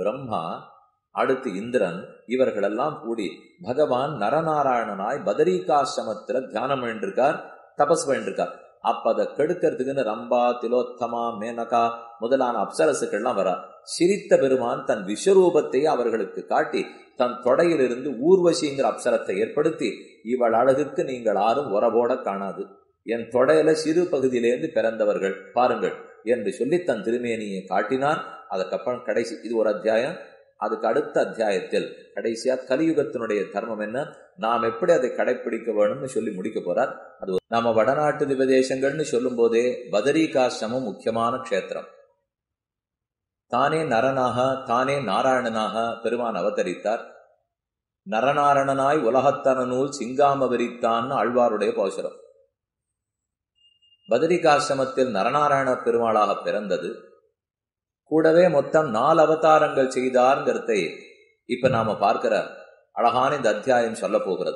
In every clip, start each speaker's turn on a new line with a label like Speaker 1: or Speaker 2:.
Speaker 1: பிரம்மா அடுத்து இந்திரன் இவர்களெல்லாம் கூடி பகவான் நரநாராயணனாய் பதரிகாசிரமத்துல தியானம் பண்ணிருக்கார் தபஸ் பண்ணிருக்கார் அப்ப அதை கெடுக்கிறதுக்குன்னு ரம்பா திலோத்தமா மேனகா முதலான அப்சரசுக்கள்லாம் வரா சிரித்த பெருமான் தன் விஸ்வரூபத்தை அவர்களுக்கு காட்டி தன் தொடையிலிருந்து ஊர்வசிங்கிற அப்சரத்தை ஏற்படுத்தி இவள் அழகுக்கு நீங்கள் யாரும் உறவோட காணாது என் தொடையில சிறு பகுதியிலேருந்து பிறந்தவர்கள் பாருங்கள் என்று சொல்லி தன் திருமேனியை காட்டினார் அதுக்கப்புறம் கடைசி இது ஒரு அத்தியாயம் அதுக்கு அடுத்த அத்தியாயத்தில் கடைசியா கலியுகத்தினுடைய தர்மம் என்ன நாம் எப்படி அதை கடைபிடிக்க வேணும்னு சொல்லி முடிக்க போறார் அது நாம வடநாட்டு திவதேசங்கள்னு சொல்லும் போதே பதரிகாசிரமம் முக்கியமான க்ஷேத்திரம் தானே நரனாக தானே நாராயணனாக பெருமான் அவதரித்தார் நரநாரணனாய் உலகத்தன நூல் சிங்காம விரித்தான்னு ஆழ்வாருடைய போசரம் பதரிகாசிரமத்தில் நரநாராயண பெருமாளாக பிறந்தது கூடவே மொத்தம் நாலு அவதாரங்கள் செய்தார்ங்கிறதை இப்ப நாம பார்க்கிற அழகான இந்த அத்தியாயம் சொல்ல போகிறது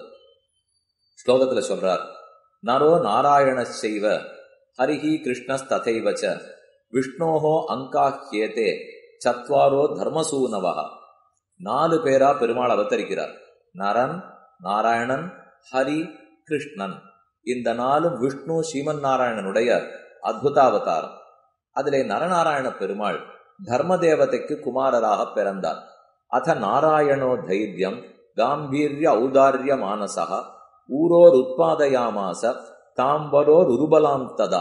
Speaker 1: ஸ்லோகத்துல சொல்றார் நரோ நாராயண செய்வ ஹரிஹி கிருஷ்ணஸ்ததைவச்ச விஷ்ணோஹோ அங்காஹ்யேதே சத்வாரோ தர்மசூனவா நாலு பேரா பெருமாள் அவதரிக்கிறார் நரன் நாராயணன் ஹரி கிருஷ்ணன் இந்த நாளும் விஷ்ணு ஸ்ரீமன் நாராயணனுடைய அத்புதாவதாரம் அதிலே நரநாராயண பெருமாள் தர்ம தேவதைக்கு குமாரராக பிறந்தார் அத நாராயணோ தைரியம் காம்பீரிய ஔதாரிய மானசா ஊரோர் உத்பாதயாமாச தாம்பரோர் உருபலாம் ததா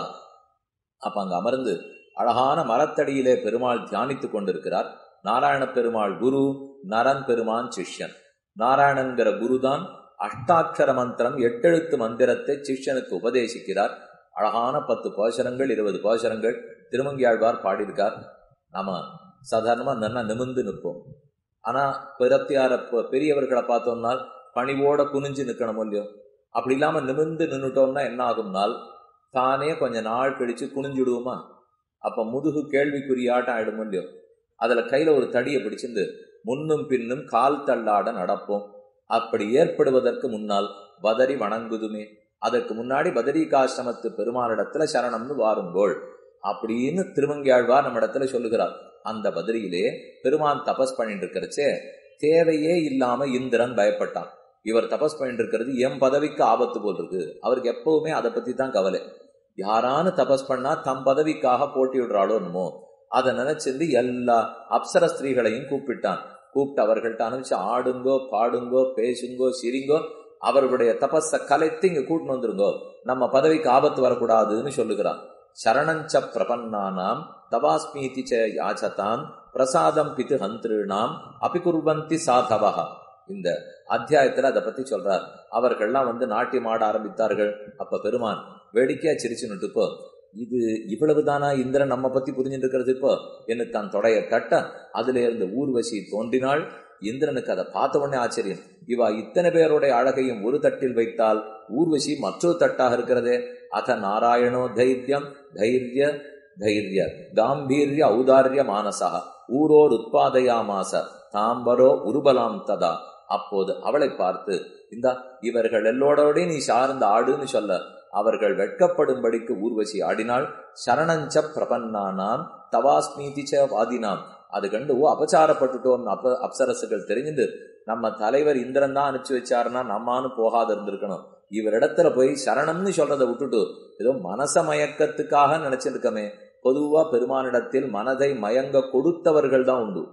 Speaker 1: அப்ப அங்க அமர்ந்து அழகான மரத்தடியிலே பெருமாள் தியானித்துக் கொண்டிருக்கிறார் நாராயண பெருமாள் குரு நரன் பெருமான் சிஷ்யன் நாராயணன்கிற குருதான் அஷ்டாட்சர மந்திரம் எட்டெழுத்து மந்திரத்தை சிஷ்யனுக்கு உபதேசிக்கிறார் அழகான பத்து போஷரங்கள் இருபது போஷரங்கள் திருமங்கியாழ்வார் பாடியிருக்கார் நாம சாதாரணமா நல்லா நிமிந்து நிற்போம் ஆனா பிறத்தியார பெரியவர்களை பார்த்தோம்னால் பணிவோட குனிஞ்சு நிக்கணும் இல்லையோ அப்படி இல்லாம நிமிந்து நின்னுட்டோம்னா என்ன ஆகும்னால் தானே கொஞ்ச நாள் கழிச்சு குனிஞ்சுடுவோமா அப்ப முதுகு கேள்விக்குறியாட்டம் ஆயிடும் இல்லையோ அதுல கையில ஒரு தடியை பிடிச்சிருந்து முன்னும் பின்னும் கால் தள்ளாட நடப்போம் அப்படி ஏற்படுவதற்கு முன்னால் பதறி வணங்குதுமே அதற்கு முன்னாடி பதரிகாசிரமத்து பெருமானிடத்துல சரணம்னு வாருங்கோள் அப்படின்னு திருமங்கியாழ்வார் நம்ம இடத்துல சொல்லுகிறார் அந்த பதிரியிலே பெருமான் தபஸ் பண்ணிட்டு இருக்கிறச்சே தேவையே இல்லாம இந்திரன் பயப்பட்டான் இவர் தபஸ் பண்ணிட்டு இருக்கிறது என் பதவிக்கு ஆபத்து போல் இருக்கு அவருக்கு எப்பவுமே அதை பத்தி தான் கவலை யாரானு தபஸ் பண்ணா தம் பதவிக்காக போட்டியிடுறாளோ என்னமோ அதை நினைச்சிருந்து எல்லா அப்சர ஸ்திரீகளையும் கூப்பிட்டான் கூப்பிட்டு அவர்கள்ட்ட அனுப்பிச்சு ஆடுங்கோ பாடுங்கோ பேசுங்கோ சிரிங்கோ அவர்களுடைய தபஸ கலைத்து இங்க கூட்டின்னு வந்துருங்கோ நம்ம பதவிக்கு ஆபத்து வரக்கூடாதுன்னு சொல்லுகிறான் சரணஞ்ச பிரபன்னானாம் தவாஸ்மீதி ச யாச்சதாம் பிரசாதம் பித்து ஹந்திருணாம் அபிகுர்வந்தி சாதவா இந்த அத்தியாயத்துல அதை பத்தி சொல்றார் அவர்கள்லாம் வந்து நாட்டியம் ஆட ஆரம்பித்தார்கள் அப்ப பெருமான் வேடிக்கையா சிரிச்சுன்னுட்டு இப்போ இது இவ்வளவுதானா இந்திரன் நம்ம பத்தி புரிஞ்சுட்டு இருக்கிறது இப்போ என்று தன் தொடைய கட்ட அதுல இருந்த ஊர்வசி தோன்றினாள் இந்திரனுக்கு அதை பார்த்த உடனே ஆச்சரியம் இவா இத்தனை பேருடைய அழகையும் ஒரு தட்டில் வைத்தால் ஊர்வசி மற்றொரு தட்டாக இருக்கிறதே அத நாராயணோ தைரியம் தைரிய தைரிய காம்பீரிய ஔதாரிய மானசா ஊரோர் உத்பாதயாமாச தாம்பரோ உருபலாம் ததா அப்போது அவளை பார்த்து இந்த இவர்கள் எல்லோடோடே நீ சார்ந்த ஆடுன்னு சொல்ல அவர்கள் வெட்கப்படும்படிக்கு ஊர்வசி ஆடினாள் சரணஞ்ச பிரபன்னானாம் தவாஸ்மீதி ச வாதினாம் அது கண்டு ஓ அபச்சாரப்பட்டுட்டோம் அப்ப அப்சரசுகள் தெரிஞ்சுட்டு நம்ம தலைவர் இந்திரன் தான் அனுப்பிச்சு வச்சாருன்னா நம்மானு போகாது இருந்திருக்கணும் இவரிடத்துல போய் சரணம்னு சொல்றதை விட்டுட்டு ஏதோ மனச மயக்கத்துக்காக நினைச்சிருக்கமே பொதுவா பெருமானிடத்தில் மனதை மயங்க கொடுத்தவர்கள் தான் உண்டு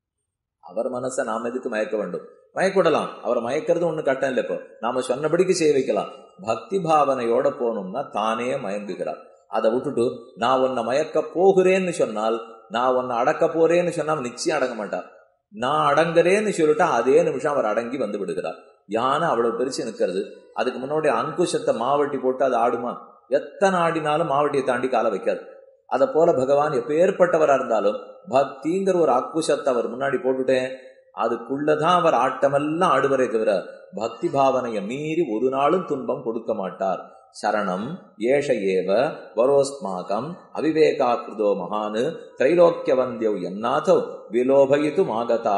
Speaker 1: அவர் மனசை நாம் எதுக்கு மயக்க வேண்டும் மயக்கிடலாம் அவர் மயக்கிறது ஒண்ணு கட்டம் இல்லை இப்போ நாம சொன்னபடிக்கு செய்ய வைக்கலாம் பக்தி பாவனையோட போகணும்னா தானே மயங்குகிறார் அதை விட்டுட்டு நான் உன்னை மயக்க போகிறேன்னு சொன்னால் நான் உன்னை அடக்க போறேன்னு சொன்னா நிச்சயம் அடங்க மாட்டார் நான் அடங்குறேன்னு சொல்லிட்டா அதே நிமிஷம் அவர் அடங்கி வந்து விடுகிறார் யானை அவ்வளவு பெருசு நிற்கிறது அதுக்கு முன்னாடி அங்குஷத்தை மாவட்டி போட்டு அது ஆடுமா எத்தனை ஆடினாலும் மாவட்டியை தாண்டி கால வைக்காது அதை போல பகவான் எப்பேற்பட்டவரா இருந்தாலும் பக்திங்கிற ஒரு அக்குஷத்தை அவர் முன்னாடி போட்டுட்டேன் அதுக்குள்ளதான் அவர் ஆட்டமெல்லாம் ஆடுவரே தவிர பக்தி பாவனையை மீறி ஒரு நாளும் துன்பம் கொடுக்க மாட்டார் சரணம் ஏஷ ஏவ வரோஸ்மாகம் அவிவேகாக்கிருதோ மகானு திரைலோக்கிய வந்தியவ் என்னாதோ விலோபயித்து மாகதாக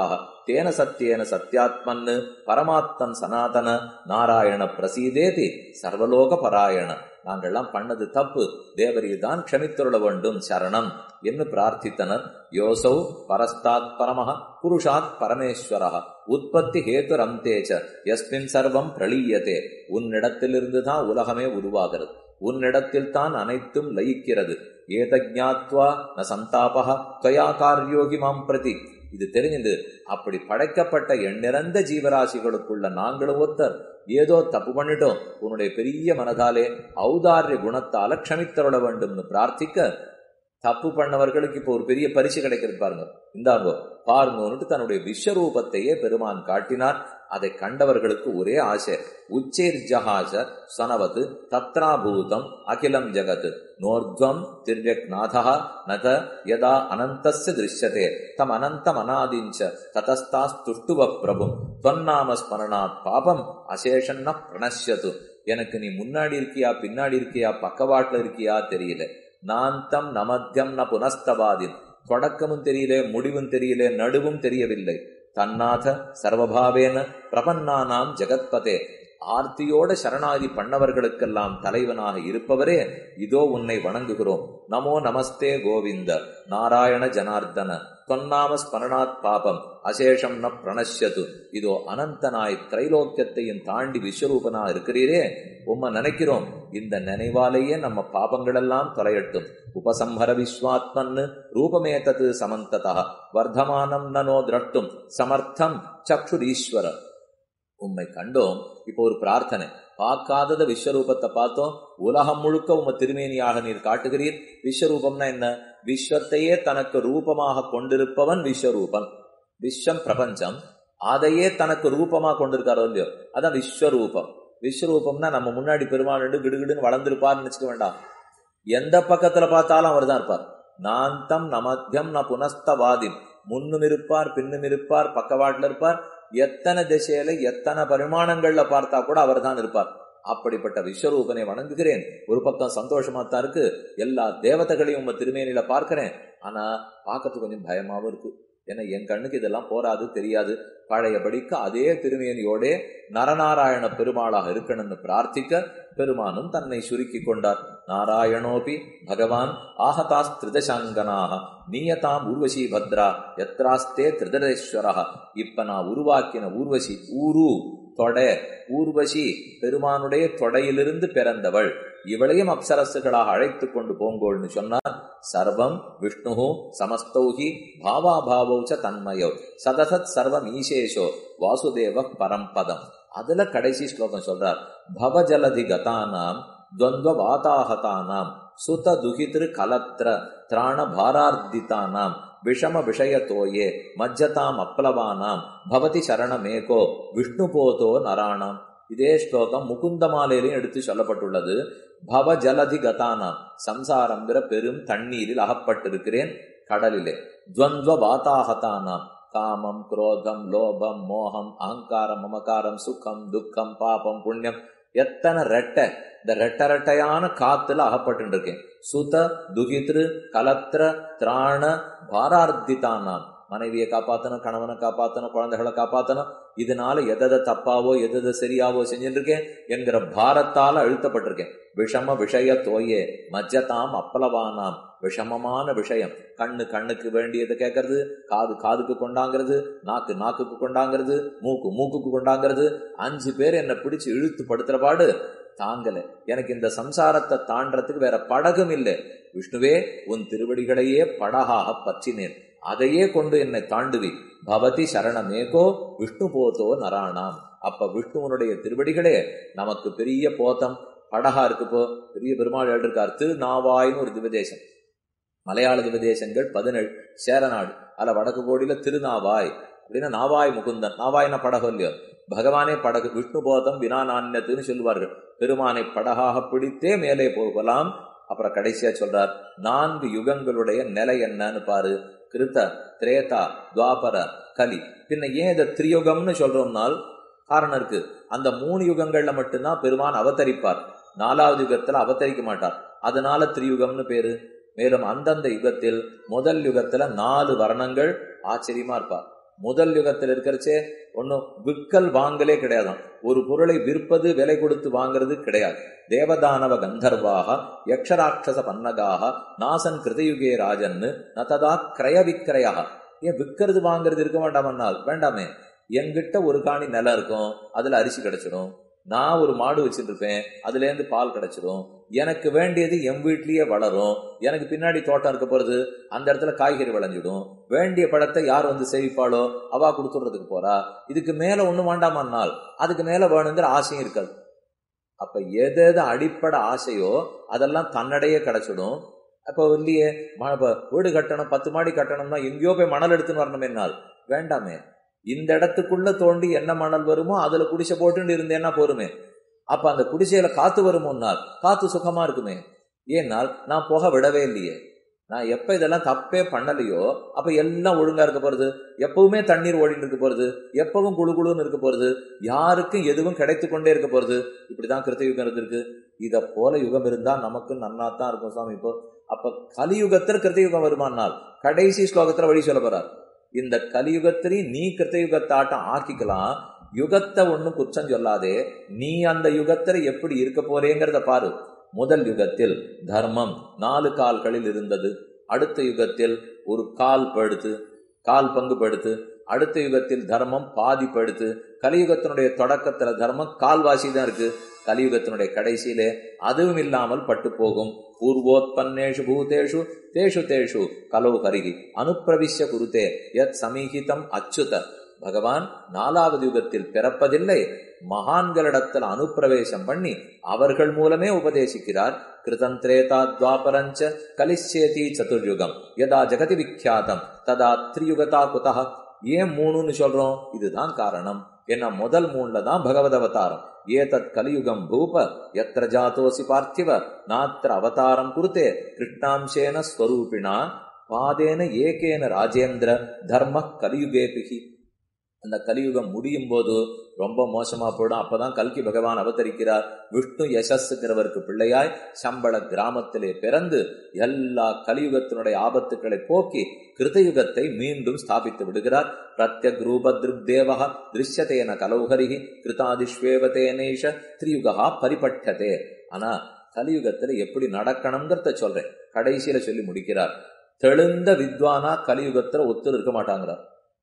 Speaker 1: தேன சத்தியேன சத்யாத்மன்னு பரமாத்மன் சனாதன நாராயண பிரசீதேதி சர்வலோக பராயண நாங்கள்லாம் பண்ணது தப்பு தேவரி தான் க்ஷமித்துள்ள வேண்டும் சரணம் என்று பிரார்த்தித்தனர் யோசௌ பரஸ்தாத் பரமஹ புருஷாத் பரமேஸ்வரஹ உற்பத்தி ஹேத்து ரந்தேச்ச எஸ்மின் சர்வம் பிரளீயத்தே உன்னிடத்திலிருந்து தான் உலகமே உருவாகிறது உன்னிடத்தில் தான் அனைத்தும் லயிக்கிறது ஏதஜாத்வா ந சந்தாபக துவயா காரியோகி மாம் பிரதி இது தெரிஞ்சது அப்படி படைக்கப்பட்ட எண்ணிறந்த ஜீவராசிகளுக்குள்ள நாங்களும் ஒருத்தர் ஏதோ தப்பு பண்ணிட்டோம் உன்னுடைய பெரிய மனதாலே ஔதாரிய குணத்தால க்ஷமித்தருள வேண்டும்னு பிரார்த்திக்க தப்பு பண்ணவர்களுக்கு இப்போ ஒரு பெரிய பரிசு கிடைக்கிறது பாருங்க இந்தாங்கோ பாருங்கன்னுட்டு தன்னுடைய விஸ்வரூபத்தையே பெருமான் காட்டினார் அதை கண்டவர்களுக்கு ஒரே ஆசை உச்சேர் ஜஹாச சனவத் தத்ராபூதம் அகிலம் ஜகத் நோர்த்வம் திர்யக்நாதா நத யதா அனந்தஸ்ய திருஷ்யதே தம் அனந்தம் அநாதிஞ்ச ததஸ்தாஸ்துஷ்டுவ பிரபும் தொன்னாம ஸ்மரணாத் பாபம் அசேஷன்ன பிரணஷ்யது எனக்கு நீ முன்னாடி இருக்கியா பின்னாடி இருக்கியா பக்கவாட்டுல இருக்கியா தெரியல நாந்தம் நமத்தியம் ந புனஸ்தபாதின் தொடக்கமும் தெரியல முடிவும் தெரியல நடுவும் தெரியவில்லை தன்னாத சர்வபாவேன பிரபன்னானாம் ஜெகத்பதே ஆர்த்தியோட சரணாதி பண்ணவர்களுக்கெல்லாம் தலைவனாக இருப்பவரே இதோ உன்னை வணங்குகிறோம் நமோ நமஸ்தே கோவிந்த நாராயண ஜனார்தன தொன்னாம ஸ்மரணாத் பாபம் அசேஷம் ந பிரணஷ்யது இதோ அனந்தனாய் திரைலோக்கியத்தையும் தாண்டி விஸ்வரூபனா இருக்கிறீரே உம்ம நினைக்கிறோம் இந்த நினைவாலேயே நம்ம பாபங்களெல்லாம் தொலையட்டும் உபசம்ஹர விஸ்வாத்மன்னு ரூபமே தத்து சமந்ததா வர்த்தமானம் நனோ திரட்டும் சமர்த்தம் சக்ஷுரீஸ்வர உம்மை கண்டோம் இப்போ ஒரு பிரார்த்தனை பார்க்காதத விஸ்வரூபத்தை பார்த்தோம் உலகம் முழுக்க உம்ம திருமேனியாக நீர் காட்டுகிறீர் விஸ்வரூபம்னா என்ன விஸ்வத்தையே தனக்கு ரூபமாக கொண்டிருப்பவன் விஸ்வரூபன் விஸ்வம் பிரபஞ்சம் அதையே தனக்கு ரூபமா கொண்டிருக்காரோ இல்லையோ அதான் விஸ்வரூபம் விஸ்வரூபம்னா நம்ம முன்னாடி பெருமாள் கிடுகிடுன்னு வளர்ந்துருப்பார்னு நினைச்சுக்க வேண்டாம் எந்த பக்கத்துல பார்த்தாலும் அவர் தான் இருப்பார் நாந்தம் நமத்தியம் ந புனஸ்தவாதிம் முன்னும் இருப்பார் பின்னும் இருப்பார் பக்கவாட்டில் இருப்பார் எத்தனை திசையில எத்தனை பரிமாணங்கள்ல பார்த்தா கூட அவர் தான் இருப்பார் அப்படிப்பட்ட விஸ்வரூபனை வணங்குகிறேன் ஒரு பக்கம் சந்தோஷமா தான் இருக்கு எல்லா தேவதைகளையும் உங்க திருமேனியில பார்க்கிறேன் ஆனா பார்க்கறதுக்கு கொஞ்சம் பயமாவும் இருக்கு ஏன்னா என் கண்ணுக்கு இதெல்லாம் போராது தெரியாது பழையபடிக்கு அதே திருமேனியோடே நரநாராயண பெருமாளாக இருக்கணும்னு பிரார்த்திக்க பெருமானும் தன்னை சுருக்கி கொண்டார் நாராயணோபி பகவான் ஆஹதாஸ் திருதசாங்கனாக நீயதாம் ஊர்வசி பத்ரா எத்ராஸ்தே திருதரேஸ்வரா இப்ப நான் உருவாக்கின ஊர்வசி ஊரு தொடை ஊர்வசி பெருமானுடைய தொடையிலிருந்து பிறந்தவள் இவளையும் அப்சரசுகளாக அழைத்து கொண்டு போங்கோள்னு சொன்னார் சர்வம் விஷ்ணு சமஸ்தௌஹி பாவாபாவௌ ச தன்மயோ சதசத் சர்வம் ஈசேஷோ வாசுதேவ பரம்பதம் அதுல கடைசி ஸ்லோகம் சொல்றார் பவஜலதி கதானாம் துவந்த வாதாகதானாம் சுத துகிதிரு கலத்திர திராண பாரார்த்திதானாம் விஷம விஷயத்தோயே மஜ்ஜதாம் அப்ளவானாம் பவதி சரணமேகோ விஷ்ணு போதோ நராணாம் இதே ஸ்லோகம் முகுந்தமாலையிலையும் எடுத்து சொல்லப்பட்டுள்ளது பவ ஜலதி கதானாம் சம்சாரங்கிற பெரும் தண்ணீரில் அகப்பட்டிருக்கிறேன் கடலிலே துவந்த்வ வாதாகதானாம் காமம் குரோதம் லோபம் மோகம் அகங்காரம் மமகாரம் சுகம் துக்கம் பாபம் புண்ணியம் எத்தனை ரெட்டை இந்த ரெட்ட ரெட்டையான காத்துல அகப்பட்டு இருக்கேன் சுத துகித்ரு கலத்திர திராண பாரார்த்திதானாம் மனைவியை காப்பாத்தணும் கணவனை காப்பாத்தணும் குழந்தைகளை காப்பாத்தணும் இதனால எதை தப்பாவோ எதை சரியாவோ செஞ்சுட்டு இருக்கேன் என்கிற பாரத்தால அழுத்தப்பட்டிருக்கேன் விஷம விஷய தோயே மஜ்ஜதாம் அப்பளவானாம் விஷமமான விஷயம் கண்ணு கண்ணுக்கு வேண்டியதை கேட்கறது காது காதுக்கு கொண்டாங்கிறது நாக்கு நாக்குக்கு கொண்டாங்கிறது மூக்கு மூக்குக்கு கொண்டாங்கிறது அஞ்சு பேர் என்னை பிடிச்சு இழுத்து படுத்துற பாடு தாங்கல எனக்கு இந்த சம்சாரத்தை தாண்டறதுக்கு வேற படகும் இல்லை விஷ்ணுவே உன் திருவடிகளையே படகாக பற்றினேன் அதையே கொண்டு என்னை தாண்டுவி பவதி சரணமேகோ விஷ்ணு போதோ நராணாம் அப்ப விஷ்ணுவனுடைய திருவடிகளே நமக்கு பெரிய போத்தம் படகா இருக்குப்போ பெரிய பெருமாள் இருக்கார் திருநாவாய்னு ஒரு திவதேசம் மலையாள திவதேசங்கள் பதினேழு சேரநாடு அதுல வடக்கு கோடியில திருநாவாய் அப்படின்னா நாவாய் முகுந்தன் நாவாய்னா படகு இல்லையோ பகவானே படகு விஷ்ணு போதம் வினா நாண்யத்துன்னு சொல்லுவார்கள் பெருமானை படகாக பிடித்தே மேலே போகலாம் அப்புறம் கடைசியா சொல்றார் நான்கு யுகங்களுடைய நிலை என்னன்னு பாரு கிருத்த திரேதா துவாபர கலி பின்ன ஏன் இதை திரியுகம்னு சொல்றோம்னால் காரணம் இருக்கு அந்த மூணு யுகங்கள்ல மட்டும்தான் பெருமான் அவதரிப்பார் நாலாவது யுகத்துல அவதரிக்க மாட்டார் அதனால திரியுகம்னு பேரு மேலும் அந்தந்த யுகத்தில் முதல் யுகத்துல நாலு வர்ணங்கள் ஆச்சரியமா இருப்பார் முதல் யுகத்தில் இருக்கிறச்சே ஒன்னும் விற்கல் வாங்கலே கிடையாதாம் ஒரு பொருளை விற்பது விலை கொடுத்து வாங்குறது கிடையாது தேவதானவ கந்தர்வாக யக்ஷராட்சச பன்னகாக நாசன் கிருதயுகே ராஜன்னு நததா கிரய விக்கிரயாக ஏன் விற்கிறது வாங்குறது இருக்க வேண்டாமன்னால் வேண்டாமே என்கிட்ட ஒரு காணி நிலம் இருக்கும் அதுல அரிசி கிடைச்சிடும் நான் ஒரு மாடு வச்சுட்டு இருப்பேன் அதுல இருந்து பால் கிடைச்சிடும் எனக்கு வேண்டியது என் வீட்லயே வளரும் எனக்கு பின்னாடி தோட்டம் இருக்க போறது அந்த இடத்துல காய்கறி விளைஞ்சிடும் வேண்டிய பழத்தை யார் வந்து சேவிப்பாளோ அவா கொடுத்துடுறதுக்கு போறா இதுக்கு மேல ஒண்ணும் வேண்டாமன்னால் அதுக்கு மேல வேணுங்கிற ஆசையும் இருக்காது அப்ப எது எது அடிப்படை ஆசையோ அதெல்லாம் தன்னடையே கிடைச்சிடும் அப்போ இல்லையே வீடு கட்டணும் பத்து மாடி கட்டணும்னா எங்கேயோ போய் மணல் எடுத்துன்னு வரணும் என்னால் வேண்டாமே இந்த இடத்துக்குள்ள தோண்டி என்ன மணல் வருமோ அதுல குடிசை போட்டுன்னு இருந்தேன்னா போருமே அப்ப அந்த குடிசையில காத்து வருமோனால் காத்து சுகமா இருக்குமே ஏனால் நான் புகை விடவே இல்லையே நான் எப்ப இதெல்லாம் தப்பே பண்ணலையோ அப்ப எல்லாம் ஒழுங்கா இருக்க போறது எப்பவுமே தண்ணீர் ஓடிட்டு இருக்க போறது எப்பவும் குழு குழுன்னு இருக்க போறது யாருக்கும் எதுவும் கிடைத்து கொண்டே இருக்க போறது இப்படிதான் கிருத்த யுகம் இருந்திருக்கு இத போல யுகம் இருந்தா நமக்கு நன்னா தான் இருக்கும் சுவாமி இப்போ அப்ப கலியுகத்துல கிருத்த யுகம் வருமானால் கடைசி ஸ்லோகத்துல வழி சொல்ல போறார் இந்த கலியுகத்திலையும் நீ கிருத்த யுகத்தாட்டம் ஆக்கிக்கலாம் யுகத்தை ஒன்னும் குற்றம் சொல்லாதே நீ அந்த யுகத்துல எப்படி இருக்க போறேங்கிறத பாரு முதல் யுகத்தில் தர்மம் நாலு கால்களில் இருந்தது அடுத்த யுகத்தில் ஒரு கால் படுத்து கால் பங்கு படுத்து அடுத்த யுகத்தில் தர்மம் பாதி படுத்து கலியுகத்தினுடைய தொடக்கத்துல தர்மம் கால்வாசி தான் இருக்கு கலியுகத்தினுடைய கடைசியிலே அதுவும் இல்லாமல் பட்டு போகும் பூர்வோத்பன்னேஷு பூதேஷு தேஷு தேஷு கலோ ஹரிகி அனுப்பிரவிஷ்ய குருதே யத் சமீகிதம் அச்சுத பகவான் நாலாவது யுகத்தில் பிறப்பதில்லை மகான்களிடத்தில் அனுப்பிரவேசம் பண்ணி அவர்கள் மூலமே உபதேசிக்கிறார் கிருதந்திரேதா துவாபரஞ்ச கலிச்சேதி சதுர்யுகம் யதா ஜெகதி விக்யாதம் ததா த்ரியுகதா குதா ஏன் மூணுன்னு சொல்றோம் இதுதான் காரணம் என்ன முதல் மூணுல தான் பகவத் அவதாரம் ஏதத் கலியுகம் பூப எத்திர ஜாதோசி பார்த்திவ நாத்திர அவதாரம் குருத்தே கிருஷ்ணாம்சேன ஸ்வரூபிணா பாதேன ஏகேன ராஜேந்திர தர்ம கலியுகேபிகி அந்த கலியுகம் முடியும் போது ரொம்ப மோசமா போயிடும் அப்பதான் கல்கி பகவான் அவதரிக்கிறார் விஷ்ணு யசஸ்ங்கிறவருக்கு பிள்ளையாய் சம்பள கிராமத்திலே பிறந்து எல்லா கலியுகத்தினுடைய ஆபத்துக்களை போக்கி கிருதயுகத்தை மீண்டும் ஸ்தாபித்து விடுகிறார் பிரத்யக் ரூப திருக்தேவா திருஷ்யத்தேன கலௌஹரிகி கிருதாதிஸ்வேவதேனேஷ திரியுகா பரிபட்டதே ஆனா கலியுகத்துல எப்படி நடக்கணுங்கிறத சொல்றேன் கடைசியில சொல்லி முடிக்கிறார் தெளிந்த வித்வானா கலியுகத்துல ஒத்துரு இருக்க மாட்டாங்கிறார்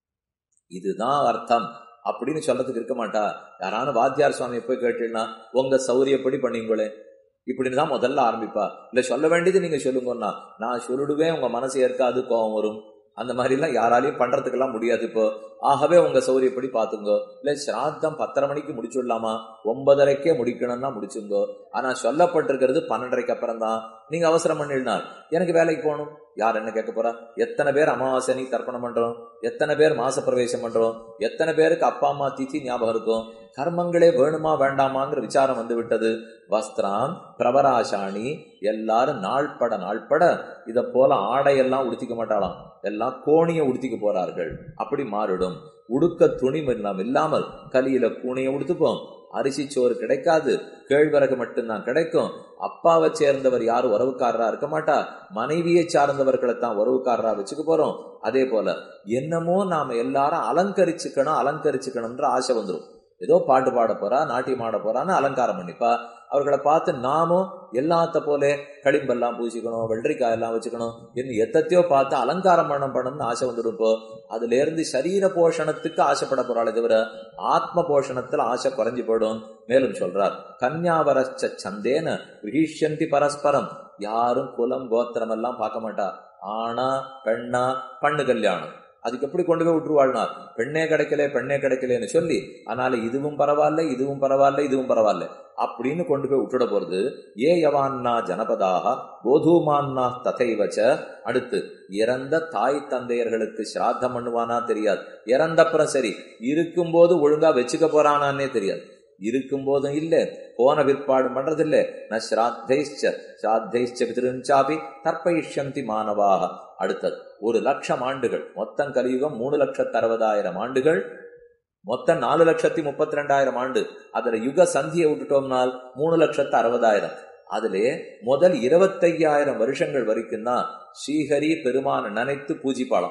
Speaker 1: இதுதான் அர்த்தம் அப்படின்னு சொல்றதுக்கு இருக்க மாட்டா யாரான வாத்தியார் சுவாமியை போய் கேட்டீங்கன்னா உங்க சௌரியப்படி பண்ணீங்களே இப்படின்னு தான் முதல்ல ஆரம்பிப்பா இல்ல சொல்ல வேண்டியது நீங்க சொல்லுங்கன்னா நான் சொல்லிடுவேன் உங்க மனசு ஏற்காது கோபம் வரும் அந்த மாதிரி எல்லாம் யாராலையும் பண்றதுக்கெல்லாம் முடியாது இப்போ ஆகவே உங்க சௌரியப்படி பாத்துங்கோ இல்ல சிராத்தம் பத்தரை மணிக்கு முடிச்சுடலாமா ஒன்பதரைக்கே முடிக்கணும்னா முடிச்சுங்கோ ஆனா சொல்லப்பட்டிருக்கிறது பன்னெண்டரைக்கு அப்புறம் தான் நீங்க அவசரம் பண்ணிடனார் எனக்கு வேலைக்கு போகணும் யார் என்ன கேட்க போறா எத்தனை பேர் அமாவாசை தர்ப்பணம் பண்றோம் எத்தனை பேர் மாச பிரவேசம் பண்றோம் எத்தனை பேருக்கு அப்பா அம்மா திதி ஞாபகம் இருக்கும் கர்மங்களே வேணுமா வேண்டாமாங்கிற விசாரம் வந்து விட்டது வஸ்திராம் பிரபராசாணி எல்லாரும் நாள்பட நாள்பட இத போல ஆடையெல்லாம் உடுத்திக்க மாட்டாளாம் எல்லாம் கோணிய உடுத்திக்க போறார்கள் அப்படி மாறிடும் உடுக்க துணி இல்லாமல் கலியில கூணிய உடுத்துப்போம் அரிசி சோறு கிடைக்காது கேழ்வரகு மட்டும்தான் கிடைக்கும் அப்பாவை சேர்ந்தவர் யாரும் உறவுக்காரரா இருக்க மாட்டா மனைவியை சார்ந்தவர்களை தான் உறவுக்காரரா வச்சுக்க போறோம் அதே போல என்னமோ நாம எல்லாரும் அலங்கரிச்சுக்கணும் அலங்கரிச்சுக்கணும்ன்ற ஆசை வந்துடும் ஏதோ பாட்டு பாட போறா நாட்டியம் ஆட போறான்னு அலங்காரம் பண்ணிப்பா அவர்களை பார்த்து நாமும் எல்லாத்த போல களிம்பெல்லாம் பூசிக்கணும் வெள்ளரிக்காய் எல்லாம் வச்சுக்கணும் இன்னும் எத்தத்தையோ பார்த்து அலங்காரம் பண்ண பண்ணணும்னு ஆசை வந்துடும் இப்போ அதுல இருந்து சரீர போஷணத்துக்கு ஆசைப்பட போறாளே தவிர ஆத்ம போஷணத்துல ஆசை குறைஞ்சு போயிடும் மேலும் சொல்றார் கன்யாவரச்ச சந்தேன விஹீஷந்தி பரஸ்பரம் யாரும் குலம் கோத்திரம் எல்லாம் பார்க்க மாட்டா ஆனா பெண்ணா பண்ணு கல்யாணம் அதுக்கு எப்படி கொண்டு போய் விட்டுருவாள்னா பெண்ணே கிடைக்கல பெண்ணே கிடைக்கலன்னு சொல்லி அதனால இதுவும் பரவாயில்ல இதுவும் பரவாயில்ல இதுவும் பரவாயில்ல அப்படின்னு கொண்டு போய் விட்டுட போறது ஏ யவான்னா ஜனபதாக கோதூமான்னா ததைவச்ச அடுத்து இறந்த தாய் தந்தையர்களுக்கு சிராத்தம் பண்ணுவானா தெரியாது இறந்தப்புறம் சரி இருக்கும்போது ஒழுங்கா வச்சுக்க போறானான்னே தெரியாது இருக்கும் போதும் இல்ல போன பிற்பாடு பண்றதில்ல ந ஸ்ராத்தைச்ச ஸ்ராத்தைச்ச பிதிருஞ்சாபி தர்ப்பயிஷ்யந்தி மாணவாக அடுத்தது ஒரு லட்சம் ஆண்டுகள் மொத்தம் கலியுகம் மூணு லட்சத்து அறுபதாயிரம் ஆண்டுகள் மொத்தம் நாலு லட்சத்தி முப்பத்தி ரெண்டாயிரம் ஆண்டு அதுல யுக சந்தியை விட்டுட்டோம்னால் மூணு லட்சத்து அறுபதாயிரம் அதிலே முதல் இருபத்தையாயிரம் வருஷங்கள் வரைக்கும் தான் ஸ்ரீஹரி பெருமான நினைத்து பூஜிப்பாளாம்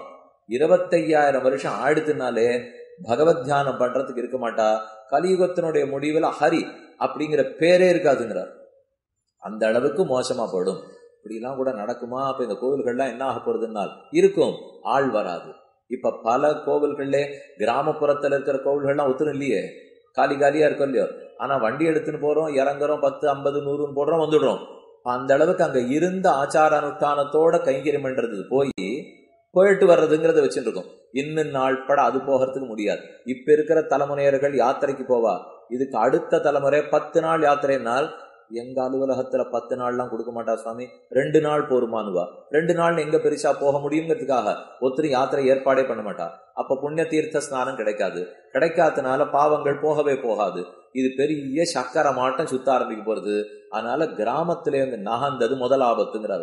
Speaker 1: இருபத்தையாயிரம் வருஷம் ஆயிடுத்துனாலே பகவத் தியானம் பண்றதுக்கு இருக்க மாட்டா கலியுகத்தினுடைய முடிவில் ஹரி அப்படிங்கிற பேரே இருக்காதுங்கிறார் அந்த அளவுக்கு மோசமா போடும் இப்படிலாம் கூட நடக்குமா அப்ப இந்த கோவில்கள்லாம் என்ன ஆக போறதுனால் இருக்கும் ஆள் வராது இப்ப பல கோவில்கள்ல கிராமப்புறத்துல இருக்கிற கோவில்கள்லாம் ஒத்துரும் இல்லையே காலி காலியா இருக்கும் இல்லையோ ஆனா வண்டி எடுத்துன்னு போறோம் இறங்குறோம் பத்து ஐம்பது நூறுன்னு போடுறோம் வந்துடுறோம் அந்த அளவுக்கு அங்க இருந்த ஆச்சார அனுஷ்டானத்தோட கைங்கரியம் பண்றது போய் போயிட்டு வர்றதுங்கிறத வச்சுட்டு இருக்கோம் இன்னும் நாள் பட அது போகிறதுக்கு முடியாது இப்ப இருக்கிற தலைமுறையர்கள் யாத்திரைக்கு போவா இதுக்கு அடுத்த தலைமுறை பத்து நாள் யாத்திரைனால் எங்க அலுவலகத்துல பத்து நாள்லாம் கொடுக்க மாட்டா சுவாமி ரெண்டு நாள் போருமானுவா ரெண்டு நாள் எங்க பெருசா போக முடியுங்கிறதுக்காக ஒருத்தர் யாத்திரை ஏற்பாடே பண்ண மாட்டா அப்ப புண்ணிய தீர்த்த ஸ்நானம் கிடைக்காது கிடைக்காதனால பாவங்கள் போகவே போகாது இது பெரிய சக்கர மாட்டம் சுத்த ஆரம்பிக்க போறது அதனால கிராமத்திலே இருந்து நகர்ந்தது முதல் ஆபத்துங்கிறாரு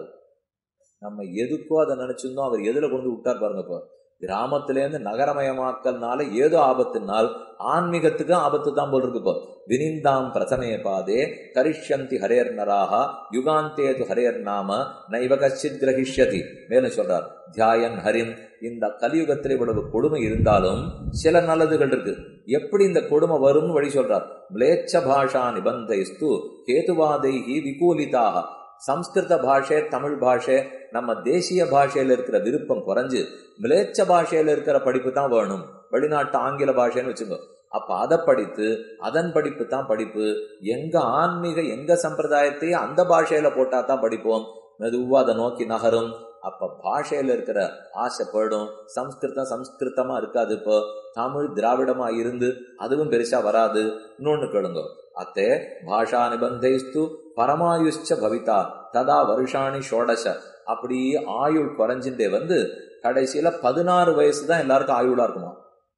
Speaker 1: நம்ம எதுக்கோ அதை நினைச்சிருந்தோம் அவர் எதுல கொண்டு விட்டார் பாருங்க இப்போ கிராமத்திலேருந்து நகரமயமாக்கல்னால ஏதோ ஆபத்துனால் ஆன்மீகத்துக்கு ஆபத்து தான் போல் இருக்கு இப்போ வினிந்தாம் பிரதமே பாதே கரிஷ்யந்தி ஹரேர் நராகா யுகாந்தே து ஹரேர் நாம நைவ கச்சித் கிரகிஷ்யதி மேலும் சொல்றார் தியாயன் ஹரின் இந்த கலியுகத்தில் இவ்வளவு கொடுமை இருந்தாலும் சில நல்லதுகள் இருக்கு எப்படி இந்த கொடுமை வரும்னு வழி சொல்றார் மிளேச்ச பாஷா நிபந்தைஸ்து கேதுவாதைகி விகூலிதாக சம்ஸ்கிருத பாஷை தமிழ் பாஷை நம்ம தேசிய பாஷையில இருக்கிற விருப்பம் குறைஞ்சு மிளேச்ச பாஷையில இருக்கிற படிப்பு தான் வேணும் வெளிநாட்டு ஆங்கில பாஷைன்னு வச்சுக்கோ அப்ப அதை படித்து அதன் படிப்பு தான் படிப்பு எங்க ஆன்மீக எங்க சம்பிரதாயத்தையும் அந்த பாஷையில போட்டா தான் படிப்போம் மெதுவா அதை நோக்கி நகரும் அப்ப பாஷையில இருக்கிற ஆசை போயிடும் சம்ஸ்கிருதம் சம்ஸ்கிருதமா இருக்காது இப்போ தமிழ் திராவிடமா இருந்து அதுவும் பெருசா வராது இன்னொன்னு கேளுங்க அத்தே பாஷா நிபந்தைஸ்து பரமாயுஷ்ச பவிதா ததா வருஷாணி ஷோடச அப்படி ஆயுள் குறைஞ்சுட்டே வந்து கடைசியில பதினாறு வயசு தான் எல்லாருக்கும் ஆயுளா இருக்குமா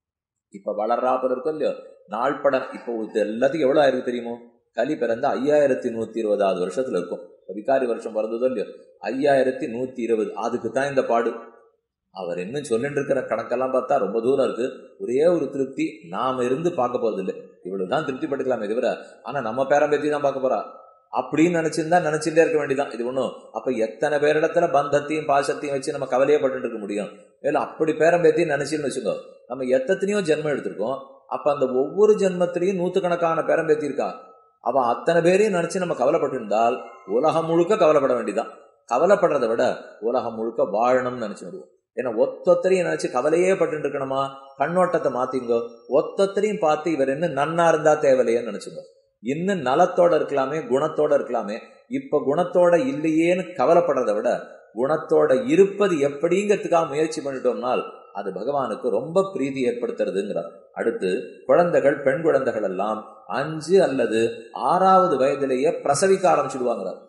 Speaker 1: இப்ப வளர்றாப்பர் இருக்கும் இல்லையோ நாள் படம் இப்போ இது எல்லாத்துக்கும் எவ்வளவு ஆயிருக்கு தெரியுமோ கலி பிறந்த ஐயாயிரத்தி நூத்தி இருபதாவது வருஷத்துல இருக்கும் விகாரி வருஷம் பிறந்ததோ இல்லையோ ஐயாயிரத்தி நூத்தி இருபது அதுக்கு தான் இந்த பாடு அவர் இன்னும் சொல்லிட்டு இருக்கிற கணக்கெல்லாம் பார்த்தா ரொம்ப தூரம் இருக்கு ஒரே ஒரு திருப்தி நாம இருந்து பார்க்க போறது இல்லை இவ்வளவுதான் திருப்தி பட்டுக்கலாமே தவிர ஆனா நம்ம பேரம் பேத்தி தான் பார்க்க போறா அப்படின்னு நினைச்சிருந்தா நினைச்சுட்டே இருக்க வேண்டியதான் இது ஒண்ணும் அப்ப எத்தனை பேரிடத்துல பந்தத்தையும் பாசத்தையும் வச்சு நம்ம கவலையே பட்டு இருக்க முடியும் மேலும் அப்படி பேரம் பேத்தியும் நினைச்சுன்னு வச்சுக்கோ நம்ம எத்தனையோ ஜென்மம் எடுத்திருக்கோம் அப்ப அந்த ஒவ்வொரு ஜென்மத்திலையும் நூத்துக்கணக்கான பேரம் பேத்தி இருக்கா அவ அத்தனை பேரையும் நினைச்சு நம்ம கவலைப்பட்டு இருந்தால் உலகம் முழுக்க கவலைப்பட வேண்டியதான் கவலைப்படுறதை விட உலகம் முழுக்க வாழணும்னு நினைச்சு விடுவோம் ஏன்னா ஒத்தொத்தரையும் நினைச்சு கவலையே பட்டு இருக்கணுமா கண்ணோட்டத்தை மாத்திங்கோ ஒத்தொத்தரையும் பார்த்து இவர் என்ன நன்னா இருந்தா தேவையில்லையேன்னு நினைச்சுங்க இன்னும் நலத்தோட இருக்கலாமே குணத்தோட இருக்கலாமே இப்ப குணத்தோட இல்லையேன்னு கவலைப்படுறதை விட குணத்தோட இருப்பது எப்படிங்கிறதுக்காக முயற்சி பண்ணிட்டோம்னால் அது பகவானுக்கு ரொம்ப பிரீதி ஏற்படுத்துறதுங்கிறார் அடுத்து குழந்தைகள் பெண் குழந்தைகள் எல்லாம் அஞ்சு அல்லது ஆறாவது வயதிலேயே பிரசவிக்க ஆரம்பிச்சுடுவாங்கிறார்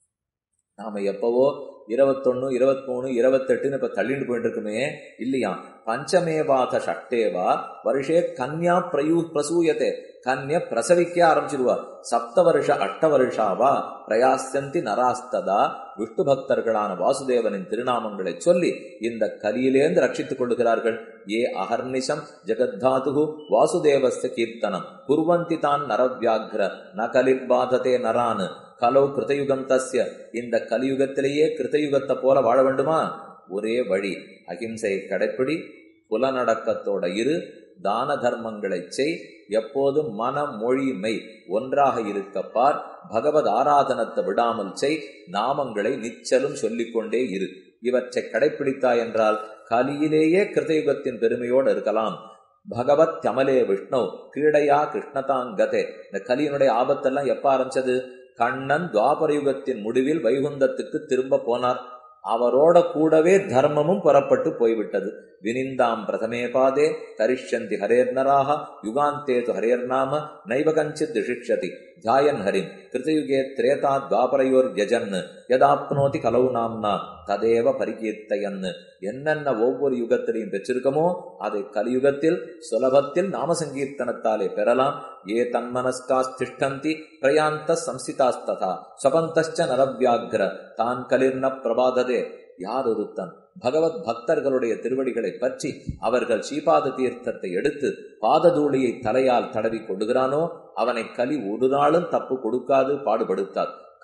Speaker 1: நாம எப்பவோ இருபத்தொன்னு இருபத்தி மூணு இருபத்தெட்டுன்னு இப்ப தள்ளிட்டு போயிட்டு இருக்குமே இல்லையா பஞ்சமேவாத ஷட்டேவா வருஷே கன்யா பிரயூ பிரசூயத்தே கன்ய பிரசவிக்க ஆரம்பிச்சிருவா சப்த வருஷ அஷ்ட வருஷாவா பிரயாசந்தி நராஸ்ததா விஷ்ணு பக்தர்களான வாசுதேவனின் திருநாமங்களை சொல்லி இந்த கலியிலேந்து ரட்சித்துக் கொள்ளுகிறார்கள் ஏ அகர்நிஷம் ஜெகத்தாது வாசுதேவஸ்த கீர்த்தனம் குர்வந்தி தான் நரவியாகிர ந கலிர்பாததே நரான் கலோ கிருதயுகம் தஸ்ய இந்த கலியுகத்திலேயே கிருதயுகத்தை போல வாழ வேண்டுமா ஒரே வழி அகிம்சையை கடைப்பிடி புலநடக்கத்தோட இரு தான தர்மங்களை செய் எப்போதும் மன மொழி மெய் ஒன்றாக இருக்கப்பார் பகவத் ஆராதனத்தை விடாமல் செய் நாமங்களை நிச்சலும் சொல்லிக்கொண்டே இரு இவற்றை கடைப்பிடித்தாய் என்றால் கலியிலேயே கிருதயுகத்தின் பெருமையோடு இருக்கலாம் பகவத் கமலே விஷ்ணு கீழையா கிருஷ்ணதாங்கதே இந்த கலியினுடைய ஆபத்தெல்லாம் எப்ப ஆரம்பிச்சது கண்ணன் துவாபரயுகத்தின் முடிவில் வைகுந்தத்துக்கு திரும்ப போனார் அவரோட கூடவே தர்மமும் புறப்பட்டு போய்விட்டது வினிந்தாம் பிரதமே பாதே கரிஷ்யந்தி ஹரேர்னராக யுகாந்தே து ஹரேர்நாம நைவ கஞ்சித் திஷிக்ஷதி தியாயன் ஹரிம் கிருதயுகே திரேதா துவாபரையோர் யஜன் யதாப்னோதி கலவு நாம்னா ததேவ பரிகீர்த்தையன் என்னென்ன ஒவ்வொரு யுகத்திலையும் பெற்றிருக்கமோ அதை கலியுகத்தில் சுலபத்தில் நாம சங்கீர்த்தனத்தாலே பெறலாம் ஏ தன்மனஸ்காஸ்திஷ்டந்தி பிரயாந்த சம்சிதாஸ்ததா ஸ்வபந்தச்ச நரவியாகிர தான் கலிர்ன பிரபாததே யார் ஒருத்தன் பகவத் பக்தர்களுடைய திருவடிகளை பற்றி அவர்கள் ஸ்ரீபாத தீர்த்தத்தை எடுத்து பாததூளியை தலையால் தடவி கொள்ளுகிறானோ அவனை கலி ஒரு நாளும் தப்பு கொடுக்காது பாடுபடுத்தார்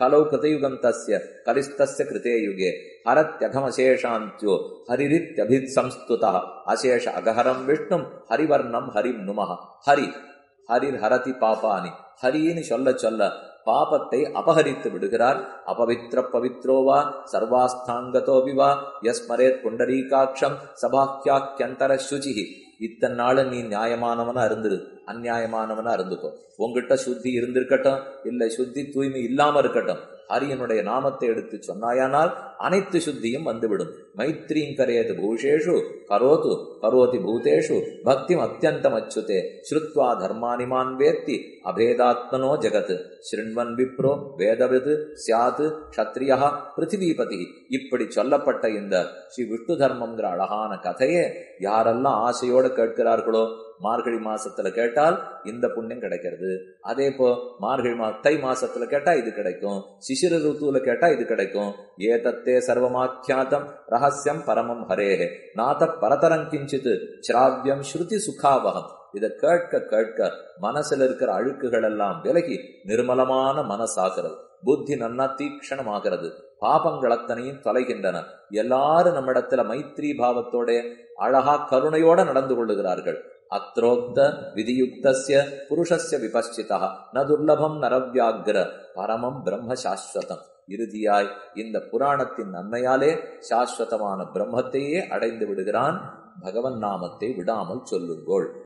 Speaker 1: கலௌ கிருதயுகம் தஸ்ய கலிஸ்தஸ்ய கிருதே யுகே ஹரத்யகமசேஷாந்தியோ ஹரிரித்யபித் சம்ஸ்துதா அசேஷ அகஹரம் விஷ்ணும் ஹரிவர்ணம் ஹரிம் நுமஹ ஹரி ஹரிர் ஹரதி பாபானி ஹரின்னு சொல்ல சொல்ல பாபத்தை அபகரித்து விடுகிறார் அபவித்ர பவித்ரோவா சர்வாஸ்தாங்கதோபிவா யஸ்மரேத் புண்டரீகாட்சம் சபாக்கியாக்கியந்தர சுச்சிஹி இத்தனை நாள் நீ நியாயமானவனா இருந்துரு அந்நியாயமானவனா இருந்துக்கோ உங்ககிட்ட சுத்தி இருந்திருக்கட்டும் இல்ல சுத்தி தூய்மை இல்லாம இருக்கட்டும் ஹரியனுடைய நாமத்தை எடுத்து சொன்னாயானால் அனைத்து சுத்தியும் வந்துவிடும் மைத்ரீம் கரேது பூஷேஷு கரோது கரோதி பூதேஷு பக்தி அத்தியந்தம் அச்சுதே ஸ்ருத்வா தர்மானிமான் வேத்தி அபேதாத்மனோ ஜெகத் ஸ்ருண்வன் விப்ரோ வேதவிது சியாத் க்ஷத்ரியா பிருத்திவிபதி இப்படி சொல்லப்பட்ட இந்த ஸ்ரீ விஷ்ணு தர்மம்ங்கிற அழகான கதையே யாரெல்லாம் ஆசையோடு கேட்கிறார்களோ மார்கழி மாசத்துல கேட்டால் இந்த புண்ணியம் கிடைக்கிறது அதே போ மார்கழி மா தை மாசத்துல கேட்டா இது கிடைக்கும் சிசிர ருத்துவில கேட்டா இது கிடைக்கும் ஏ தத்தே சர்வமாக்கியாத்தம் ரகசியம் பரமம் ஹரேஹே நாத பரதரம் கிஞ்சித் சிராவியம் ஸ்ருதி சுகாவகம் இதை கேட்க கேட்க மனசுல இருக்கிற அழுக்குகள் எல்லாம் விலகி நிர்மலமான மனசாகிறது புத்தி நன்னா தீக்ஷணமாகிறது பாபங்கள் அத்தனையும் தொலைகின்றன எல்லாரும் நம்மிடத்துல மைத்ரி பாவத்தோட அழகா கருணையோட நடந்து கொள்ளுகிறார்கள் அத்ரோக்த விதியுக்தஸ்ய புருஷஸ்ய விபஷ்சிதா ந துர்லபம் நரவியாகிர பரமம் பிரம்ம சாஸ்வதம் இறுதியாய் இந்த புராணத்தின் நன்மையாலே சாஸ்வதமான பிரம்மத்தையே அடைந்து விடுகிறான் பகவன் நாமத்தை விடாமல் சொல்லுங்கோள்